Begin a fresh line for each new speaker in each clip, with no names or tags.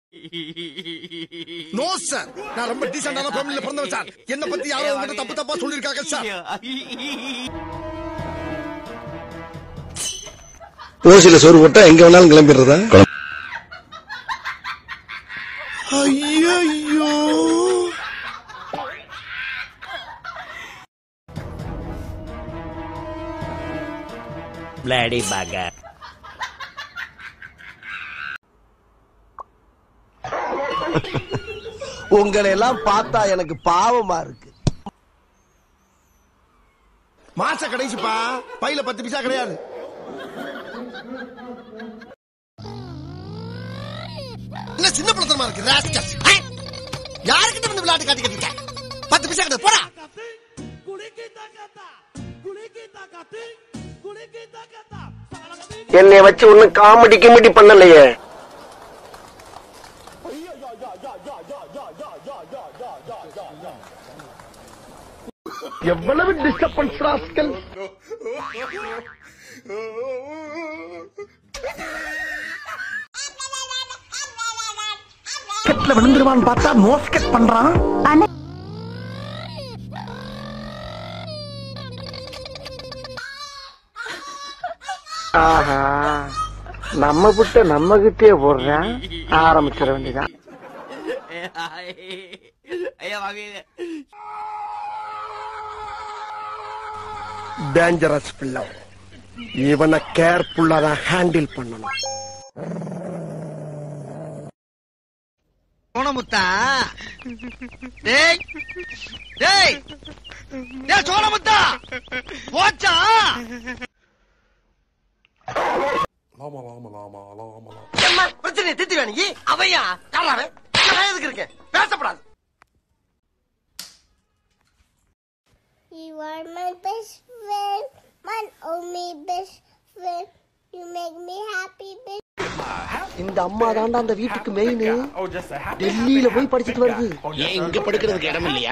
No sir நான் ரொம்ப டீசென்டான ஃபேமிலில பிறந்தவன் சார் என்ன பத்தி யாரோ உங்ககிட்ட தப்பு தப்பா சொல்லிருக்காங்க சார்
ஓசில சோறு போட்டா எங்க வேணாலும் கிளம்பிடுறதா
ஐயோ
Bloody bugger.
உங்களை எல்லாம் பார்த்தா எனக்கு பாவமா இருக்கு
மாச கடைசிப்பா பையில பத்து பைசா கிடையாது என்ன சின்ன பிள்ளைத்தனமா இருக்கு ராஸ்கல் யாருக்கிட்ட வந்து விளையாட்டு காட்டிக்கிட்டு இருக்க பத்து பைசா கிடையாது போடா
என்னைய வச்சு ஒன்னும் காமெடி கிமெடி பண்ணலையே எவ்வளவு டிஸ்டர்பன்ஸ் ராஸ்கல் கெட்ல விழுந்துருவான்னு பார்த்தா மோஸ்கெட் பண்றான் ஆஹா நம்ம புட்ட நம்ம கிட்டே போடுறேன் ஆரம்பிச்சிட வேண்டியதான்
ஐயா வாங்க
டேஞ்சரஸ் பிள்ளை இவனை கேர்ஃபுல்லா தான் ஹேண்டில் பண்ணணும்
சோனமுத்தா டேய் டேய் டேய் சோனமுத்தா போச்சா பிரச்சனை திட்டி வேணி அவையா யாராவே நான் எதுக்கு இருக்கேன் பேசப்படாது
You are my best friend, my only best friend. You make me happy, best
இந்த அம்மா தாண்டா அந்த வீட்டுக்கு மெயின் டெல்லியில போய் படிச்சுட்டு வருது
ஏன் இங்க படுக்கிறதுக்கு இடம் இல்லையா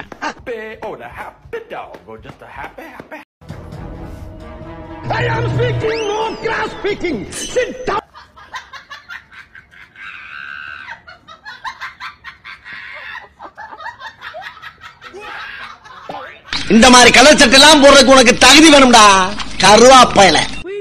I am speaking, no grass speaking. Sit down.
இந்த மாதிரி கலர் சட்டை எல்லாம் போடுறதுக்கு உனக்கு தகுதி வேணும்டா கருவாப்பையில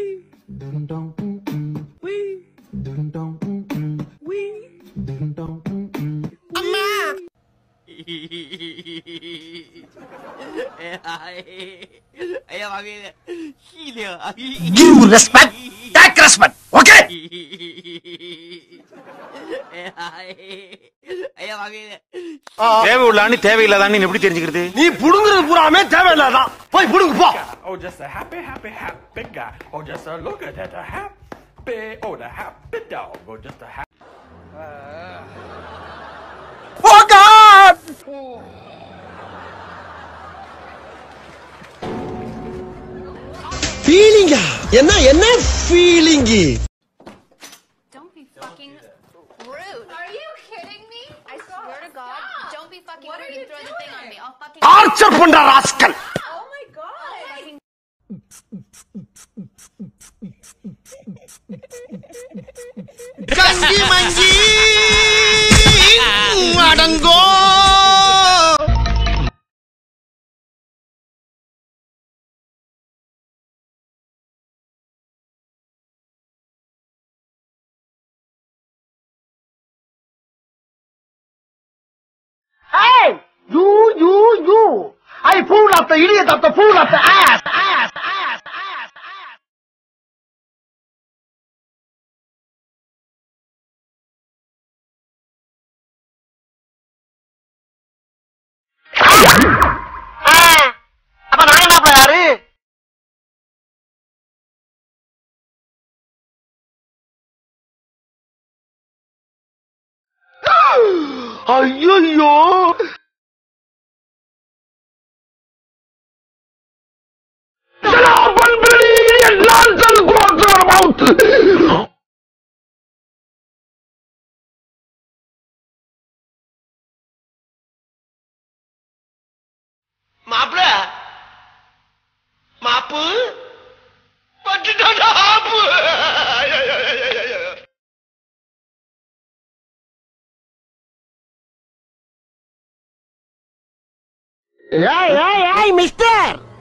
ஐயா வாங்க
Give respect, take respect. Okay?
ஐயா வாங்க
தேவை உள்ளான்னு தேவையில்லாதான்னு எப்படி தெரிஞ்சுக்கிறது
நீ புடுங்குறது பூராமே தேவையில்லாதான் போய் புடுங்கு போ
Oh, just a happy, happy, happy guy. Oh, just a look at that, a happy, oh, the happy dog. Oh, just a happy.
Oh God! ஃபீலிங்கா என்ன என்ன feeling
Don't be fucking rude. Are you kidding me? I swear to God, don't be fucking rude and throw the thing on me. I'll fucking.
Torture பண்ற rascal
Oh my God. Fucking
கங்கி monkey அடங்கோ
Hey! You, you, you! I fool of the idiot of the fool of the ass! Ass! Ass! Ass! Ass! அப்ப நான் என்ன யாரு ஐயோ nonsense quarter about மாப்பிள மாப்பு பட்டுட்டாடா ஆப்பு ஏய் ஏய் ஏய் மிஸ்டர்